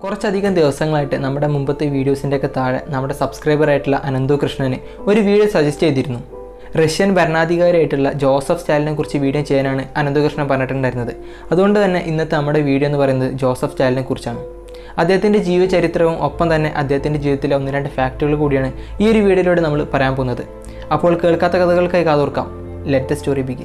കുറച്ചധികം ദിവസങ്ങളായിട്ട് നമ്മുടെ മുമ്പത്തെ വീഡിയോസിൻ്റെ ഒക്കെ താഴെ നമ്മുടെ സബ്സ്ക്രൈബർ ആയിട്ടുള്ള അനന്തു കൃഷ്ണന് ഒരു വീഡിയോ സജസ്റ്റ് ചെയ്തിരുന്നു റഷ്യൻ ഭരണാധികാരിയായിട്ടുള്ള ജോസഫ് സ്റ്റാലിനെ കുറിച്ച് വീഡിയോ ചെയ്യാനാണ് അനന്തകൃഷ്ണൻ പറഞ്ഞിട്ടുണ്ടായിരുന്നത് അതുകൊണ്ട് തന്നെ ഇന്നത്തെ നമ്മുടെ വീഡിയോ എന്ന് പറയുന്നത് ജോസഫ് സ്റ്റാലിനെ കുറിച്ചാണ് അദ്ദേഹത്തിൻ്റെ ജീവചരിത്രവും ഒപ്പം തന്നെ അദ്ദേഹത്തിൻ്റെ ജീവിതത്തിലെ ഒന്ന് രണ്ട് ഫാക്റ്റുകൾ കൂടിയാണ് ഈ ഒരു വീഡിയോയിലൂടെ നമ്മൾ പറയാൻ പോകുന്നത് അപ്പോൾ കേൾക്കാത്ത കഥകൾക്കായി കാതോർക്കാം ലെറ്റ് ദ സ്റ്റോറി ബിഗിൻ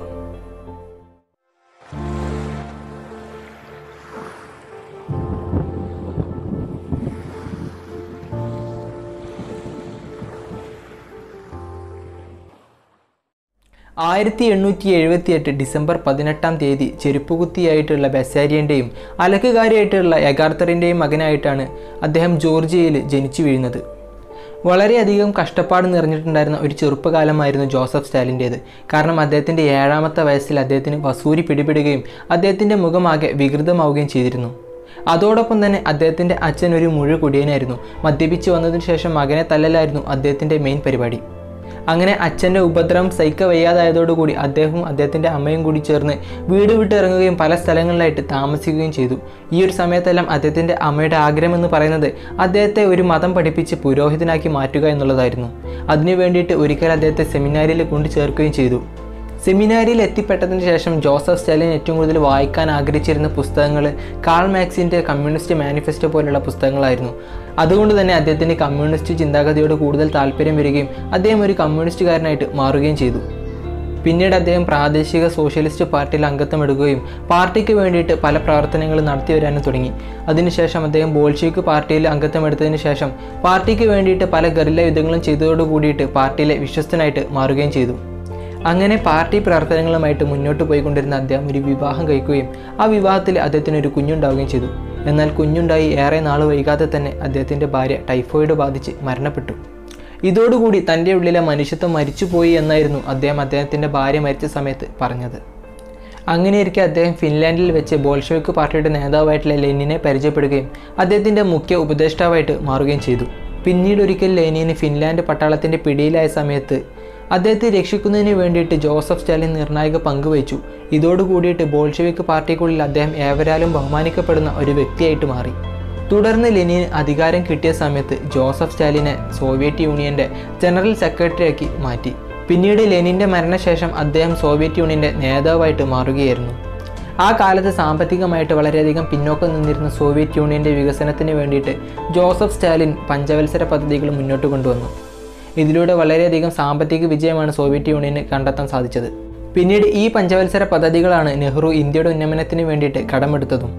ആയിരത്തി എണ്ണൂറ്റി എഴുപത്തി എട്ട് ഡിസംബർ പതിനെട്ടാം തീയതി ചെരുപ്പുകുത്തിയായിട്ടുള്ള ബെസാരിയൻ്റെയും അലക്കുകാരിയായിട്ടുള്ള യഗാർത്തറിൻ്റെയും മകനായിട്ടാണ് അദ്ദേഹം ജോർജിയയിൽ ജനിച്ചു വീഴുന്നത് വളരെയധികം കഷ്ടപ്പാട് നിറഞ്ഞിട്ടുണ്ടായിരുന്ന ഒരു ചെറുപ്പകാലമായിരുന്നു ജോസഫ് സ്റ്റാലിൻ്റേത് കാരണം അദ്ദേഹത്തിൻ്റെ ഏഴാമത്തെ വയസ്സിൽ അദ്ദേഹത്തിന് വസൂരി പിടിപെടുകയും അദ്ദേഹത്തിൻ്റെ മുഖമാകെ വികൃതമാവുകയും ചെയ്തിരുന്നു അതോടൊപ്പം തന്നെ അദ്ദേഹത്തിൻ്റെ അച്ഛൻ ഒരു മുഴു കുടിയനായിരുന്നു മദ്യപിച്ച് വന്നതിന് ശേഷം മകനെ തല്ലലായിരുന്നു അദ്ദേഹത്തിൻ്റെ മെയിൻ പരിപാടി അങ്ങനെ അച്ഛൻ്റെ ഉപദ്രവം സഹിക്ക വയ്യാതായതോടുകൂടി അദ്ദേഹവും അദ്ദേഹത്തിൻ്റെ അമ്മയും കൂടി ചേർന്ന് വീട് വിട്ട് ഇറങ്ങുകയും പല സ്ഥലങ്ങളിലായിട്ട് താമസിക്കുകയും ചെയ്തു ഈ ഒരു സമയത്തെല്ലാം അദ്ദേഹത്തിൻ്റെ അമ്മയുടെ ആഗ്രഹം എന്ന് പറയുന്നത് അദ്ദേഹത്തെ ഒരു മതം പഠിപ്പിച്ച് പുരോഹിതനാക്കി മാറ്റുക എന്നുള്ളതായിരുന്നു അതിനു വേണ്ടിയിട്ട് ഒരിക്കൽ അദ്ദേഹത്തെ സെമിനാരിയിൽ കൊണ്ടു ചേർക്കുകയും ചെയ്തു സെമിനാരിയിൽ എത്തിപ്പെട്ടതിന് ശേഷം ജോസഫ് സ്റ്റാലിൻ ഏറ്റവും കൂടുതൽ വായിക്കാൻ ആഗ്രഹിച്ചിരുന്ന പുസ്തകങ്ങൾ കാൾ മാക്സിൻ്റെ കമ്മ്യൂണിസ്റ്റ് മാനിഫെസ്റ്റോ പോലുള്ള പുസ്തകങ്ങളായിരുന്നു അതുകൊണ്ട് തന്നെ അദ്ദേഹത്തിന് കമ്മ്യൂണിസ്റ്റ് ചിന്താഗതിയോട് കൂടുതൽ താല്പര്യം വരികയും അദ്ദേഹം ഒരു കമ്മ്യൂണിസ്റ്റുകാരനായിട്ട് മാറുകയും ചെയ്തു പിന്നീട് അദ്ദേഹം പ്രാദേശിക സോഷ്യലിസ്റ്റ് പാർട്ടിയിൽ അംഗത്വം എടുക്കുകയും പാർട്ടിക്ക് വേണ്ടിയിട്ട് പല പ്രവർത്തനങ്ങളും നടത്തി വരാനും തുടങ്ങി അതിനുശേഷം അദ്ദേഹം ബോൾഷിക്ക് പാർട്ടിയിൽ അംഗത്വം എടുത്തതിന് ശേഷം പാർട്ടിക്ക് വേണ്ടിയിട്ട് പല ഗറില്ല യുദ്ധങ്ങളും ചെയ്തതോടു കൂടിയിട്ട് പാർട്ടിയിലെ വിശ്വസ്തനായിട്ട് മാറുകയും ചെയ്തു അങ്ങനെ പാർട്ടി പ്രവർത്തനങ്ങളുമായിട്ട് മുന്നോട്ട് പോയിക്കൊണ്ടിരുന്ന അദ്ദേഹം ഒരു വിവാഹം കഴിക്കുകയും ആ വിവാഹത്തിൽ അദ്ദേഹത്തിന് ഒരു കുഞ്ഞുണ്ടാവുകയും ചെയ്തു എന്നാൽ കുഞ്ഞുണ്ടായി ഏറെ നാൾ വൈകാതെ തന്നെ അദ്ദേഹത്തിൻ്റെ ഭാര്യ ടൈഫോയിഡ് ബാധിച്ച് മരണപ്പെട്ടു ഇതോടുകൂടി തൻ്റെ ഉള്ളിലെ മനുഷ്യത്വം മരിച്ചുപോയി എന്നായിരുന്നു അദ്ദേഹം അദ്ദേഹത്തിൻ്റെ ഭാര്യ മരിച്ച സമയത്ത് പറഞ്ഞത് അങ്ങനെയിരിക്കെ അദ്ദേഹം ഫിൻലാൻഡിൽ വെച്ച് ബോൾഷവിക് പാർട്ടിയുടെ നേതാവായിട്ടുള്ള ലെനിനെ പരിചയപ്പെടുകയും അദ്ദേഹത്തിൻ്റെ മുഖ്യ ഉപദേഷ്ടാവായിട്ട് മാറുകയും ചെയ്തു പിന്നീട് ഒരിക്കൽ ലെനിന് ഫിൻലാൻഡ് പട്ടാളത്തിൻ്റെ പിടിയിലായ സമയത്ത് അദ്ദേഹത്തെ രക്ഷിക്കുന്നതിന് വേണ്ടിയിട്ട് ജോസഫ് സ്റ്റാലിൻ നിർണായക പങ്ക് വഹിച്ചു ഇതോടുകൂടിയിട്ട് ബോൾഷെവിക് പാർട്ടിക്കുള്ളിൽ അദ്ദേഹം ഏവരാലും ബഹുമാനിക്കപ്പെടുന്ന ഒരു വ്യക്തിയായിട്ട് മാറി തുടർന്ന് ലെനിൻ അധികാരം കിട്ടിയ സമയത്ത് ജോസഫ് സ്റ്റാലിനെ സോവിയറ്റ് യൂണിയൻ്റെ ജനറൽ സെക്രട്ടറിയാക്കി മാറ്റി പിന്നീട് ലെനിൻ്റെ മരണശേഷം അദ്ദേഹം സോവിയറ്റ് യൂണിയൻ്റെ നേതാവായിട്ട് മാറുകയായിരുന്നു ആ കാലത്ത് സാമ്പത്തികമായിട്ട് വളരെയധികം പിന്നോക്കം നിന്നിരുന്ന സോവിയറ്റ് യൂണിയൻ്റെ വികസനത്തിന് വേണ്ടിയിട്ട് ജോസഫ് സ്റ്റാലിൻ പഞ്ചവത്സര പദ്ധതികൾ മുന്നോട്ട് കൊണ്ടുവന്നു ഇതിലൂടെ വളരെയധികം സാമ്പത്തിക വിജയമാണ് സോവിയറ്റ് യൂണിയന് കണ്ടെത്താൻ സാധിച്ചത് പിന്നീട് ഈ പഞ്ചവത്സര പദ്ധതികളാണ് നെഹ്റു ഇന്ത്യയുടെ ഉന്നമനത്തിന് വേണ്ടിയിട്ട് കടമെടുത്തതും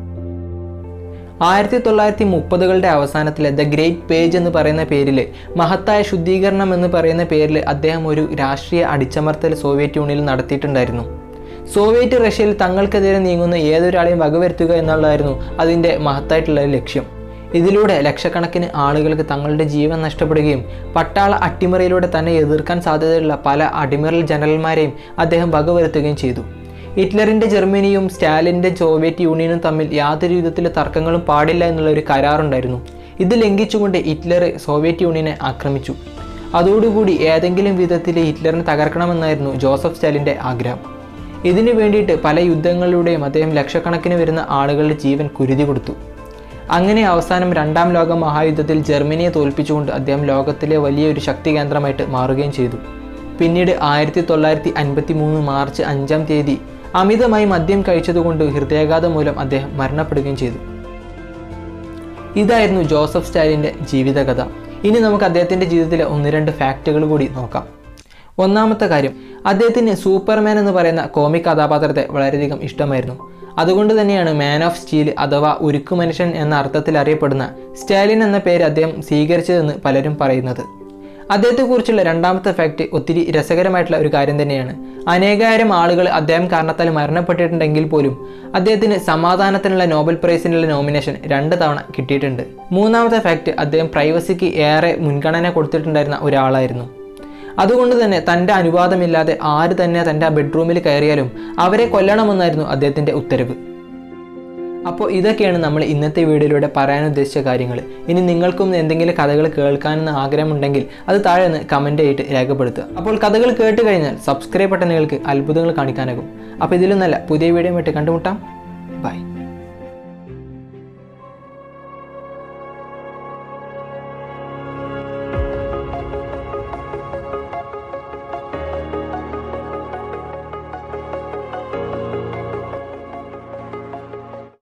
ആയിരത്തി തൊള്ളായിരത്തി മുപ്പതുകളുടെ അവസാനത്തിൽ ദ ഗ്രേറ്റ് പേജ് എന്ന് പറയുന്ന പേരിൽ മഹത്തായ ശുദ്ധീകരണം എന്ന് പറയുന്ന പേരിൽ അദ്ദേഹം ഒരു രാഷ്ട്രീയ അടിച്ചമർത്തൽ സോവിയറ്റ് യൂണിയനിൽ നടത്തിയിട്ടുണ്ടായിരുന്നു സോവിയറ്റ് റഷ്യയിൽ തങ്ങൾക്കെതിരെ നീങ്ങുന്ന ഏതൊരാളെയും വകവരുത്തുക എന്നുള്ളതായിരുന്നു അതിൻ്റെ മഹത്തായിട്ടുള്ള ലക്ഷ്യം ഇതിലൂടെ ലക്ഷക്കണക്കിന് ആളുകൾക്ക് തങ്ങളുടെ ജീവൻ നഷ്ടപ്പെടുകയും പട്ടാള അട്ടിമറിയിലൂടെ തന്നെ എതിർക്കാൻ സാധ്യതയുള്ള പല അടിമറൽ ജനറൽമാരെയും അദ്ദേഹം വകവരുത്തുകയും ചെയ്തു ഹിറ്റ്ലറിൻ്റെ ജർമ്മനിയും സ്റ്റാലിൻ്റെ സോവിയറ്റ് യൂണിയനും തമ്മിൽ യാതൊരു വിധത്തിലെ തർക്കങ്ങളും പാടില്ല എന്നുള്ള ഒരു കരാറുണ്ടായിരുന്നു ഇത് ലംഘിച്ചുകൊണ്ട് ഹിറ്റ്ലർ സോവിയറ്റ് യൂണിയനെ ആക്രമിച്ചു അതോടുകൂടി ഏതെങ്കിലും വിധത്തിൽ ഹിറ്റ്ലറിനെ തകർക്കണമെന്നായിരുന്നു ജോസഫ് സ്റ്റാലിൻ്റെ ആഗ്രഹം ഇതിനു വേണ്ടിയിട്ട് പല യുദ്ധങ്ങളിലൂടെയും അദ്ദേഹം ലക്ഷക്കണക്കിന് വരുന്ന ആളുകളുടെ ജീവൻ കുരുതി കൊടുത്തു അങ്ങനെ അവസാനം രണ്ടാം ലോക മഹായുദ്ധത്തിൽ ജർമ്മനിയെ തോൽപ്പിച്ചുകൊണ്ട് അദ്ദേഹം ലോകത്തിലെ വലിയൊരു ശക്തി കേന്ദ്രമായിട്ട് മാറുകയും ചെയ്തു പിന്നീട് ആയിരത്തി തൊള്ളായിരത്തി അൻപത്തി മൂന്ന് മാർച്ച് അഞ്ചാം തീയതി അമിതമായി മദ്യം കഴിച്ചതുകൊണ്ട് ഹൃദയാഘാതം മൂലം അദ്ദേഹം മരണപ്പെടുകയും ചെയ്തു ഇതായിരുന്നു ജോസഫ് സ്റ്റാലിൻ്റെ ജീവിതകഥ ഇനി നമുക്ക് അദ്ദേഹത്തിൻ്റെ ജീവിതത്തിലെ ഒന്ന് രണ്ട് ഫാക്റ്റുകൾ കൂടി നോക്കാം ഒന്നാമത്തെ കാര്യം അദ്ദേഹത്തിന് സൂപ്പർമാൻ എന്ന് പറയുന്ന കോമിക് കഥാപാത്രത്തെ വളരെയധികം ഇഷ്ടമായിരുന്നു അതുകൊണ്ട് തന്നെയാണ് മാൻ ഓഫ് സ്റ്റീൽ അഥവാ ഉരുക്കു മനുഷ്യൻ എന്ന അർത്ഥത്തിൽ അറിയപ്പെടുന്ന സ്റ്റാലിൻ എന്ന പേര് അദ്ദേഹം സ്വീകരിച്ചതെന്ന് പലരും പറയുന്നത് അദ്ദേഹത്തെക്കുറിച്ചുള്ള രണ്ടാമത്തെ ഫാക്റ്റ് ഒത്തിരി രസകരമായിട്ടുള്ള ഒരു കാര്യം തന്നെയാണ് അനേകായിരം ആളുകൾ അദ്ദേഹം കാരണത്താൽ മരണപ്പെട്ടിട്ടുണ്ടെങ്കിൽ പോലും അദ്ദേഹത്തിന് സമാധാനത്തിനുള്ള നോബൽ പ്രൈസിനുള്ള നോമിനേഷൻ രണ്ട് തവണ കിട്ടിയിട്ടുണ്ട് മൂന്നാമത്തെ ഫാക്റ്റ് അദ്ദേഹം പ്രൈവസിക്ക് ഏറെ മുൻഗണന കൊടുത്തിട്ടുണ്ടായിരുന്ന ഒരാളായിരുന്നു അതുകൊണ്ട് തന്നെ തൻ്റെ അനുവാദമില്ലാതെ ആര് തന്നെ തൻ്റെ ബെഡ്റൂമിൽ കയറിയാലും അവരെ കൊല്ലണമെന്നായിരുന്നു അദ്ദേഹത്തിൻ്റെ ഉത്തരവ് അപ്പോൾ ഇതൊക്കെയാണ് നമ്മൾ ഇന്നത്തെ വീഡിയോയിലൂടെ പറയാൻ ഉദ്ദേശിച്ച കാര്യങ്ങൾ ഇനി നിങ്ങൾക്കും എന്തെങ്കിലും കഥകൾ കേൾക്കാനെന്ന് ആഗ്രഹമുണ്ടെങ്കിൽ അത് താഴെ നിന്ന് കമൻ്റ് ആയിട്ട് രേഖപ്പെടുത്തുക അപ്പോൾ കഥകൾ കേട്ട് കഴിഞ്ഞാൽ സബ്സ്ക്രൈബ് ബട്ടണുകൾക്ക് അത്ഭുതങ്ങൾ കാണിക്കാനാകും അപ്പോൾ ഇതിലും നല്ല പുതിയ വീഡിയോ ആയിട്ട് കണ്ടുമുട്ടാം ബൈ